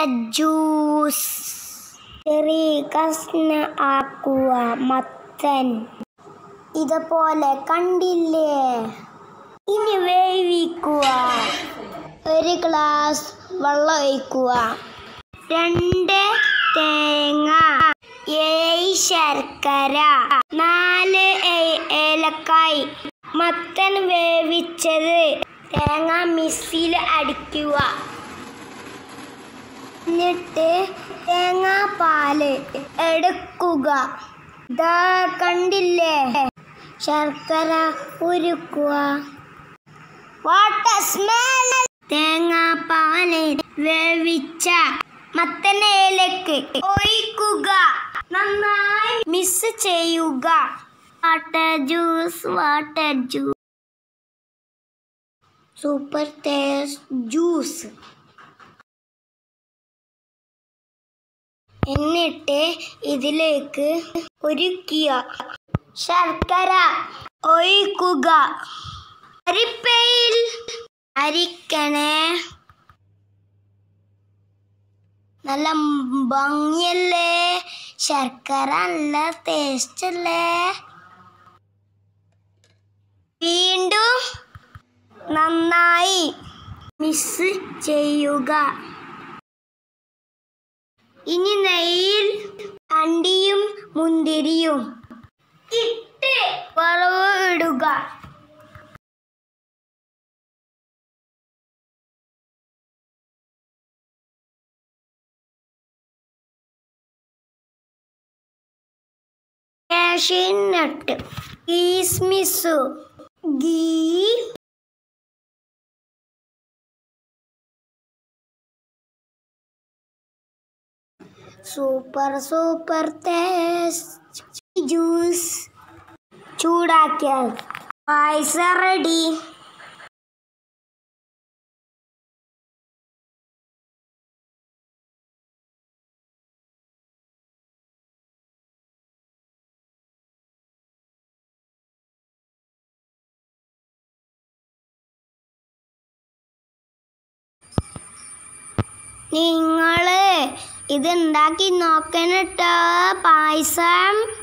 juice ചെറിയ കഷ്ണ ആക്കുക മത്തൻ ഇതുപോലെ കണ്ടില്ലേ ഇനി വേവിക്കുക ഒരു ഗ്ലാസ് വെള്ളം ഒഴിക്കുക രണ്ട് തേങ്ങ ഏഴ് ശർക്കര നാല് ഏ- ഏലക്കായ് മത്തൻ വേവിച്ചത് തേങ്ങ മിക്സിയിൽ അടിക്കുക എന്നിട്ട് തേങ്ങാപ്പാല് എടുക്കുക ദാ കണ്ടില്ലേ ശർക്കര ഉരുക്കുക വാട്ടർ സ്മെൽ തേങ്ങാപ്പാല് വേവിച്ച മത്തനയിലേക്ക് ഒഴിക്കുക നന്നായി മിക്സ് ചെയ്യുക water juice water juice super taste juice എന്നിട്ട് ഇതിലേക്ക് ഒരുക്കിയ ശർക്കര ഒഴിക്കുക അരിപ്പയിൽ അരിക്കണേ നല്ല ഭംഗിയല്ലേ ശർക്കര നല്ല ടേസ്റ്റ് അല്ലേ വീണ്ടും നന്നായി മിക്സ് ചെയ്യുക ഇനി നെയ്യിൽ അണ്ടിയും മുന്തിരിയും ഇട്ട് വറവ് ഇടുക കാഷ്യനട്ട് കിസ്മിസ് ghee super super taste juice ചൂടാക്കിയാൽ പായസം റെഡി നിങ്ങള് ഇത് ഉണ്ടാക്കി നോക്കണട്ടോ പായസം